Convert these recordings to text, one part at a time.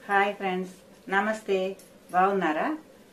hi friends నమస్తే బాగున్నారా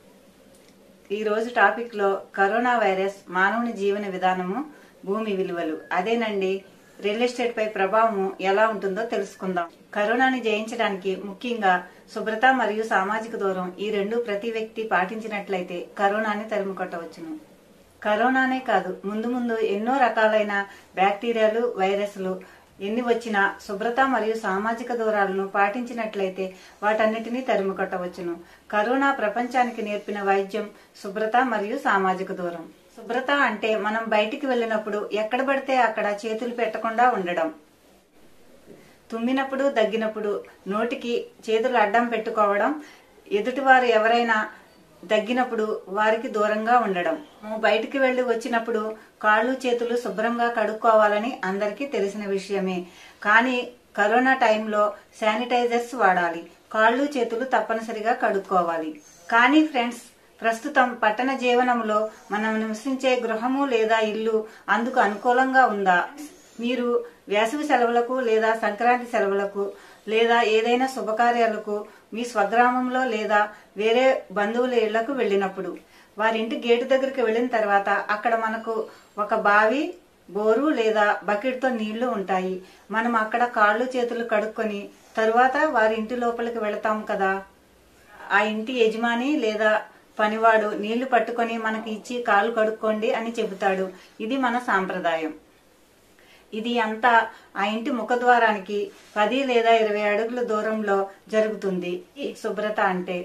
ఈరోజు టాపిక్లో కరోనా వైరస్ మానవుని జీవన విధానము భూమి విలువలు అదేనండి రియల్ ఎస్టేట్ పై ప్రభావము ఎలా ఉంటుందో తెలుసుకుందాం కరోనాని జయించడానికి ముఖ్యంగా శుభ్రత మరియు సామాజిక దూరం ఈ రెండు ప్రతి వ్యక్తి పాటించినట్లయితే కరోనాని తరిమి కొట్టవచ్చును కరోనానే కాదు ముందు ముందు ఎన్నో రకాలైన బ్యాక్టీరియాలు వైరస్లు ఎన్ని వచ్చినా శుభ్రత మరియు సామాజిక దూరాలను పాటించినట్లయితే వాటన్నిటినీ తరిమి కొట్టవచ్చును కరోనా ప్రపంచానికి నేర్పిన వైద్యం శుభ్రత మరియు సామాజిక దూరం శుభ్రత అంటే మనం బయటికి వెళ్ళినప్పుడు ఎక్కడ పడితే అక్కడ చేతులు పెట్టకుండా ఉండడం తుమ్మినప్పుడు దగ్గినప్పుడు నోటికి చేతులు అడ్డం పెట్టుకోవడం ఎదుటివారు ఎవరైనా దగ్గినప్పుడు వారికి దూరంగా ఉండడం బయటికి వెళ్లి వచ్చినప్పుడు కాళ్ళు చేతులు శుభ్రంగా కడుక్కోవాలని అందరికీ తెలిసిన విషయమే కానీ కరోనా టైంలో శానిటైజర్స్ వాడాలి కాళ్ళు చేతులు తప్పనిసరిగా కడుక్కోవాలి కానీ ఫ్రెండ్స్ ప్రస్తుతం పట్టణ జీవనంలో మనం నివసించే గృహము లేదా ఇల్లు అందుకు అనుకూలంగా ఉందా మీరు వేసవి సెలవులకు లేదా సంక్రాంతి సెలవులకు లేదా ఏదైనా శుభకార్యాలకు మీ స్వగ్రామంలో లేదా వేరే బంధువుల ఇళ్లకు వెళ్ళినప్పుడు వారి ఇంటి గేటు దగ్గరికి వెళ్ళిన తర్వాత అక్కడ మనకు ఒక బావి బోరు లేదా బకెట్తో నీళ్లు ఉంటాయి మనం అక్కడ కాళ్ళు చేతులు కడుక్కొని తరువాత వారి ఇంటి లోపలికి వెళతాం కదా ఆ ఇంటి యజమాని లేదా పనివాడు నీళ్లు పట్టుకొని మనకి ఇచ్చి కాళ్ళు కడుక్కోండి అని చెబుతాడు ఇది మన సాంప్రదాయం ఇది అంతా ఆ ఇంటి ముఖద్వారానికి పది లేదా ఇరవై అడుగుల దూరంలో జరుగుతుంది ఈ శుభ్రత అంటే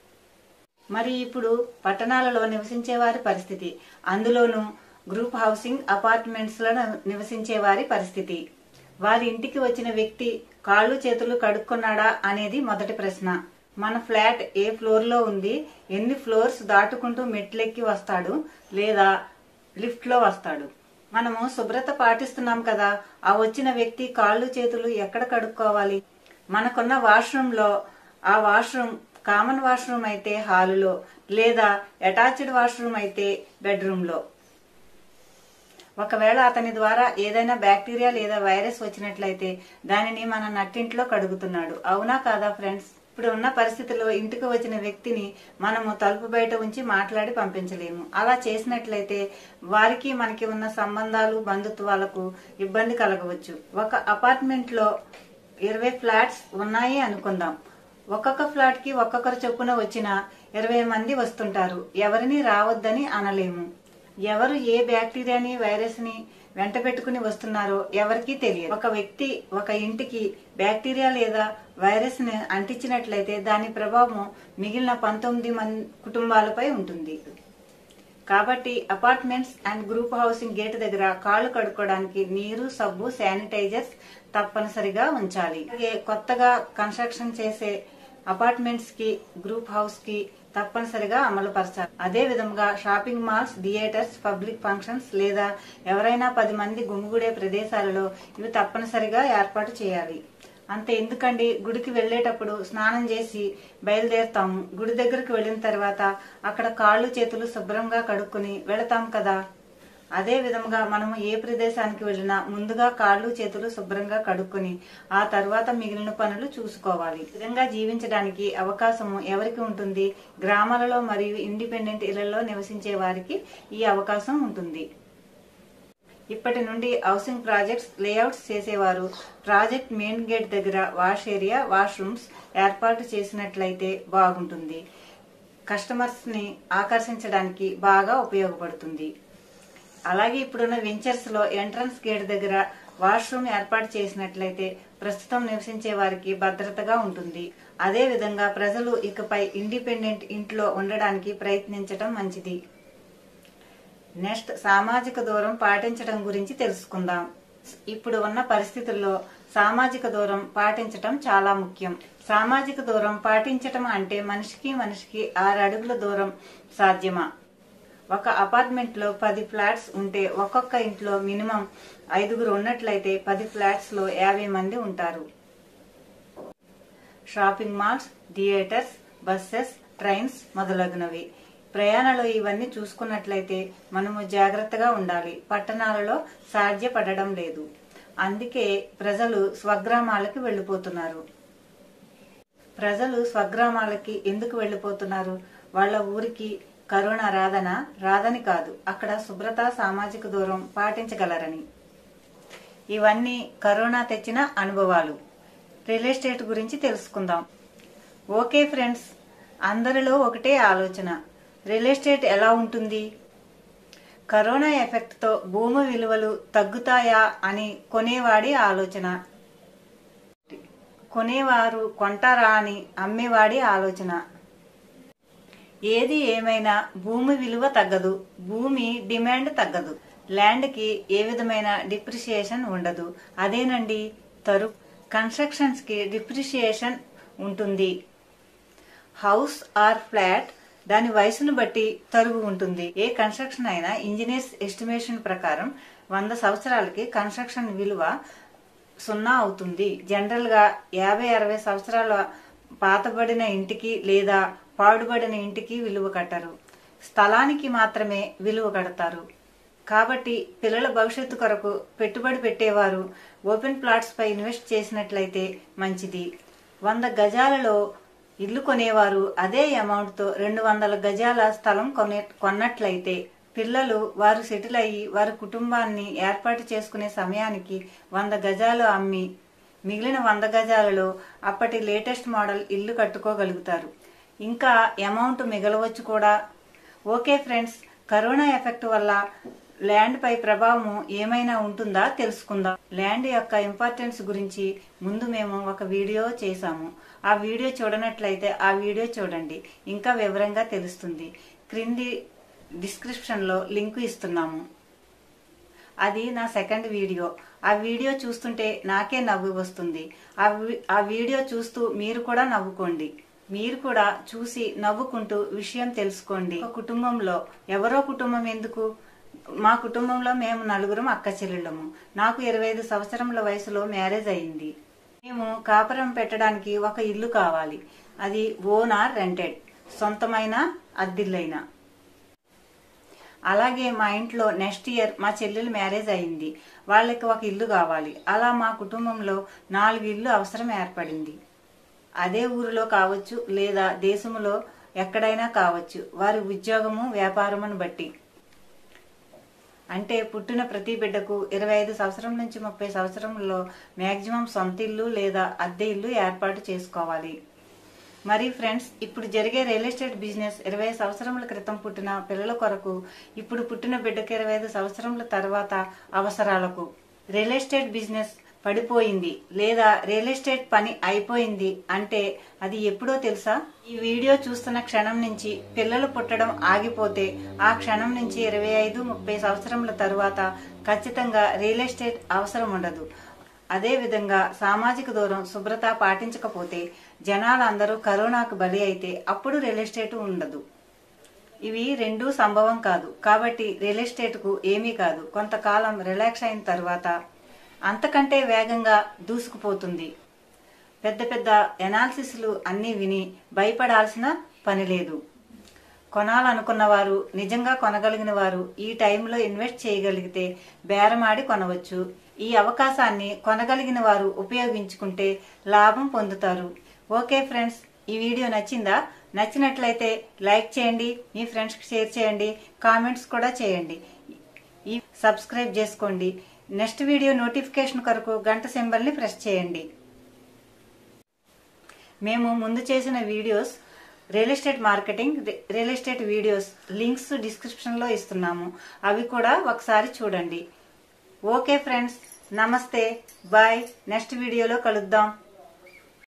మరి ఇప్పుడు పట్టణాలలో నివసించే వారి పరిస్థితి అందులోనూ గ్రూప్ హౌసింగ్ అపార్ట్మెంట్స్ లో నివసించే వారి పరిస్థితి వారి ఇంటికి వచ్చిన వ్యక్తి కాళ్ళు చేతులు కడుక్కున్నాడా అనేది మొదటి ప్రశ్న మన ఫ్లాట్ ఏ ఫ్లోర్ లో ఉంది ఎన్ని ఫ్లోర్స్ దాటుకుంటూ మెట్లెక్కి వస్తాడు లేదా లిఫ్ట్ లో వస్తాడు మనము శుభ్రత పాటిస్తున్నాం కదా ఆ వచ్చిన వ్యక్తి కాళ్ళు చేతులు ఎక్కడ కడుక్కోవాలి మనకున్న వాష్రూమ్ లో ఆ వాష్రూమ్ కామన్ వాష్రూమ్ అయితే హాలులో లేదా అటాచ్డ్ వాష్రూమ్ అయితే బెడ్రూమ్ లో ఒకవేళ అతని ద్వారా ఏదైనా బ్యాక్టీరియా లేదా వైరస్ వచ్చినట్లయితే దానిని మన నట్టింట్లో కడుగుతున్నాడు అవునా కాదా ఫ్రెండ్స్ ఇప్పుడు ఉన్న పరిస్థితిలో ఇంటికి వచ్చిన వ్యక్తిని మనము తలుపు బయట ఉంచి మాట్లాడి పంపించలేము అలా చేసినట్లయితే వారికి మనకి ఉన్న సంబంధాలు బంధుత్వాలకు ఇబ్బంది కలగవచ్చు ఒక అపార్ట్మెంట్ లో ఇరవై ఫ్లాట్స్ ఉన్నాయి అనుకుందాం ఒక్కొక్క ఫ్లాట్ కి ఒక్కొక్కరు చొప్పున వచ్చిన ఇరవై మంది వస్తుంటారు ఎవరిని రావద్దని అనలేము ఎవరు ఏ బ్యాక్టీరియాని వైరస్ ని వెంట పెట్టుకుని వస్తున్నారో ఎవరికీ తెలియదు ఒక వ్యక్తి ఒక ఇంటికి బ్యాక్టీరియా లేదా వైరస్ ని అంటించినట్లయితే దాని ప్రభావం మిగిలిన పంతొమ్మిది మంది కుటుంబాలపై ఉంటుంది కాబట్టి apartments and group housing gate దగ్గర కాళ్ళు కడుక్కోవడానికి నీరు సబ్బు శానిటైజర్స్ తప్పనిసరిగా ఉంచాలి అలాగే కొత్తగా కన్స్ట్రక్షన్ చేసే అపార్ట్మెంట్స్ కి గ్రూప్ హౌస్ కి తప్పనిసరిగా అమలు పరచాలి అదే విధంగా shopping malls theatres public functions లేదా ఎవరైనా పది మంది గుమిగూడే ప్రదేశాలలో ఇవి తప్పనిసరిగా ఏర్పాటు చేయాలి అంతే ఎందుకండి గుడికి వెళ్ళేటప్పుడు స్నానం చేసి బయలుదేరుతాము గుడి దగ్గరికి వెళ్ళిన తర్వాత అక్కడ కాళ్ళు చేతులు శుభ్రంగా కడుక్కుని వెళతాం కదా అదే విధంగా మనము ఏ ప్రదేశానికి వెళ్ళినా ముందుగా కాళ్ళు చేతులు శుభ్రంగా కడుక్కొని ఆ తర్వాత మిగిలిన పనులు చూసుకోవాలి ఈ విధంగా జీవించడానికి అవకాశము ఎవరికి ఉంటుంది గ్రామాలలో మరియు ఇండిపెండెంట్ ఇళ్లలో నివసించే వారికి ఈ అవకాశం ఉంటుంది ఇప్పటి నుండి హౌసింగ్ ప్రాజెక్ట్స్ లేఅవుట్స్ చేసేవారు ప్రాజెక్ట్ మెయిన్ గేట్ దగ్గర వాష్ ఏరియా వాష్రూమ్స్ ఏర్పాటు చేసినట్లయితే బాగుంటుంది కస్టమర్స్ ని ఆకర్షించడానికి బాగా ఉపయోగపడుతుంది అలాగే ఇప్పుడున్న వెంచర్స్ లో ఎంట్రన్స్ గేట్ దగ్గర వాష్రూమ్ ఏర్పాటు చేసినట్లయితే ప్రస్తుతం నివసించే వారికి భద్రతగా ఉంటుంది అదే విధంగా ప్రజలు ఇకపై ఇండిపెండెంట్ ఇంట్లో ఉండడానికి ప్రయత్నించడం మంచిది నెక్స్ట్ సామాజిక దూరం పాటించడం గురించి తెలుసుకుందాం ఇప్పుడు ఉన్న పరిస్థితుల్లో సామాజిక దూరం పాటించటం చాలా ముఖ్యం సామాజిక దూరం పాటించటం అంటే మనిషికి మనిషికి ఆరు అడుగుల దూరం సాధ్యమా ఒక అపార్ట్మెంట్ లో పది ఫ్లాట్స్ ఉంటే ఒక్కొక్క ఇంట్లో మినిమం ఐదుగురు ఉన్నట్లయితే పది ఫ్లాట్స్ లో యాభై మంది ఉంటారు shopping malls theatres buses trains మొదలగునవి ప్రయాణాలు ఇవన్నీ చూసుకున్నట్లయితే మనము జాగ్రత్తగా ఉండాలి పట్టణాలలో సాధ్యపడడం లేదు అందుకే ప్రజలు స్వగ్రామాలకు వెళ్ళిపోతున్నారు ప్రజలు స్వగ్రామాలకి ఎందుకు వెళ్లిపోతున్నారు వాళ్ళ ఊరికి కరోనా రాదనా రాదని కాదు అక్కడ శుభ్రత సామాజిక దూరం పాటించగలరని ఇవన్నీ కరోనా తెచ్చిన అనుభవాలు రియల్ ఎస్టేట్ గురించి తెలుసుకుందాం ఓకే ఫ్రెండ్స్ అందరిలో ఒకటే ఆలోచన రియల్ ఎస్టేట్ ఎలా ఉంటుంది కరోనా ఎఫెక్ట్తో భూమి విలువలు తగ్గుతాయా అని కొనేవాడి ఆలోచన కొనేవారు కొంటారా అని అమ్మేవాడి ఆలోచన ఏది ఏమైనా భూమి విలువ తగ్గదు భూమి డిమాండ్ తగ్గదు ల్యాండ్ కి ఏ విధమైన డిప్రిసియేషన్ ఉండదు అదేనండి తరు కన్స్ట్రక్షన్స్ కి డిప్రిసియేషన్ ఉంటుంది హౌస్ ఆర్ ఫ్లాట్ దాని వయసును బట్టి తరుగు ఉంటుంది ఏ కన్స్ట్రక్షన్ అయినా ఇంజనీర్స్ ఎస్టిమేషన్ ప్రకారం వంద సంవత్సరాలకి కన్స్ట్రక్షన్ విలువ సున్నా అవుతుంది జనరల్ గా యాభై అరవై సంవత్సరాల పాతబడిన ఇంటికి లేదా పాడుబడిన ఇంటికి విలువ కట్టరు స్థలానికి మాత్రమే విలువ కడతారు కాబట్టి పిల్లల భవిష్యత్తు కొరకు పెట్టుబడి పెట్టేవారు ఓపెన్ ప్లాట్స్ పై ఇన్వెస్ట్ చేసినట్లయితే మంచిది వంద గజాలలో ఇల్లు కొనేవారు అదే అమౌంట్ తో రెండు వందల గజాల స్థలం కొనే కొన్నట్లయితే పిల్లలు వారు సెటిల్ అయ్యి వారి కుటుంబాన్ని ఏర్పాటు చేసుకునే సమయానికి వంద గజాలు అమ్మి మిగిలిన వంద గజాలలో అప్పటి లేటెస్ట్ మోడల్ ఇల్లు కట్టుకోగలుగుతారు ఇంకా అమౌంట్ మిగలవచ్చు కూడా ఓకే ఫ్రెండ్స్ కరోనా ఎఫెక్ట్ వల్ల ల్యాండ్ పై ప్రభావం ఏమైనా ఉంటుందా తెలుసుకుందాం ల్యాండ్ యొక్క ఇంపార్టెన్స్ గురించి ముందు మేము ఒక వీడియో చేశాము ఆ వీడియో చూడనట్లయితే ఆ వీడియో చూడండి ఇంకా వివరంగా తెలుస్తుంది క్రింది డిస్క్రిప్షన్ లో లింక్ ఇస్తున్నాము అది నా సెకండ్ వీడియో ఆ వీడియో చూస్తుంటే నాకే నవ్వు వస్తుంది ఆ వి- ఆ వీడియో చూస్తూ మీరు కూడా నవ్వుకోండి మీరు కూడా చూసి నవ్వుకుంటూ విషయం తెలుసుకోండి ఒక కుటుంబంలో ఎవరో కుటుంబం ఎందుకు మా కుటుంబంలో మేము నలుగురం అక్క చెల్లెళ్ళము నాకు ఇరవై ఐదు సంవత్సరముల వయసులో మ్యారేజ్ అయింది మేము కాపురం పెట్టడానికి ఒక ఇల్లు కావాలి అది ఓన్ ఆర్ రెంటెడ్ సొంతమైన అద్దిల్లైనా అలాగే మా ఇంట్లో నెక్స్ట్ ఇయర్ మా చెల్లెలు మ్యారేజ్ అయింది వాళ్ళకి ఒక ఇల్లు కావాలి అలా మా కుటుంబంలో నాలుగు ఇల్లు అవసరం ఏర్పడింది అదే ఊరిలో కావచ్చు లేదా దేశంలో ఎక్కడైనా కావచ్చు వారి ఉద్యోగము వ్యాపారమును బట్టి అంటే పుట్టిన ప్రతి బిడ్డకు ఇరవై ఐదు సంవత్సరం నుంచి ముప్పై సంవత్సరంలో మాక్సిమం సొంత ఇల్లు లేదా అద్దె ఇల్లు ఏర్పాటు చేసుకోవాలి మరి ఫ్రెండ్స్ ఇప్పుడు జరిగే రియల్ ఎస్టేట్ బిజినెస్ ఇరవై సంవత్సరముల క్రితం పుట్టిన పిల్లల కొరకు ఇప్పుడు పుట్టిన బిడ్డకి ఇరవై ఐదు సంవత్సరముల తర్వాత అవసరాలకు రియల్ ఎస్టేట్ బిజినెస్ పడిపోయింది లేదా రియల్ ఎస్టేట్ పని అయిపోయింది అంటే అది ఎప్పుడో తెలుసా ఈ వీడియో చూస్తున్న క్షణం నుంచి పిల్లలు పుట్టడం ఆగిపోతే ఆ క్షణం నుంచి ఇరవై ఐదు ముప్పై సంవత్సరముల తరువాత ఖచ్చితంగా రియల్ ఎస్టేట్ అవసరం ఉండదు అదే విధంగా సామాజిక దూరం శుభ్రత పాటించకపోతే జనాలందరూ కరోనాకు బలి అయితే అప్పుడు రియల్ ఎస్టేట్ ఉండదు ఇవి రెండూ సంభవం కాదు కాబట్టి రియల్ ఎస్టేట్ కు ఏమీ కాదు కొంతకాలం రిలాక్స్ అయిన తర్వాత అంతకంటే వేగంగా దూసుకుపోతుంది పెద్ద పెద్ద ఎనాలిసిస్లు అన్నీ విని భయపడాల్సిన పని లేదు కొనాలనుకున్న వారు నిజంగా కొనగలిగిన వారు ఈ టైంలో ఇన్వెస్ట్ చేయగలిగితే బేరమాడి కొనవచ్చు ఈ అవకాశాన్ని కొనగలిగిన వారు ఉపయోగించుకుంటే లాభం పొందుతారు ఓకే ఫ్రెండ్స్ ఈ వీడియో నచ్చిందా నచ్చినట్లయితే లైక్ చేయండి మీ ఫ్రెండ్స్కి షేర్ చేయండి కామెంట్స్ కూడా చేయండి ఈ సబ్స్క్రైబ్ చేసుకోండి నెక్స్ట్ వీడియో నోటిఫికేషన్ కొరకు గంట సింబల్ని ప్రెస్ చేయండి మేము ముందు చేసిన videos real estate marketing real estate videos links డిస్క్రిప్షన్లో ఇస్తున్నాము అవి కూడా ఒకసారి చూడండి ఓకే ఫ్రెండ్స్ నమస్తే బాయ్ నెక్స్ట్ వీడియోలో కలుద్దాం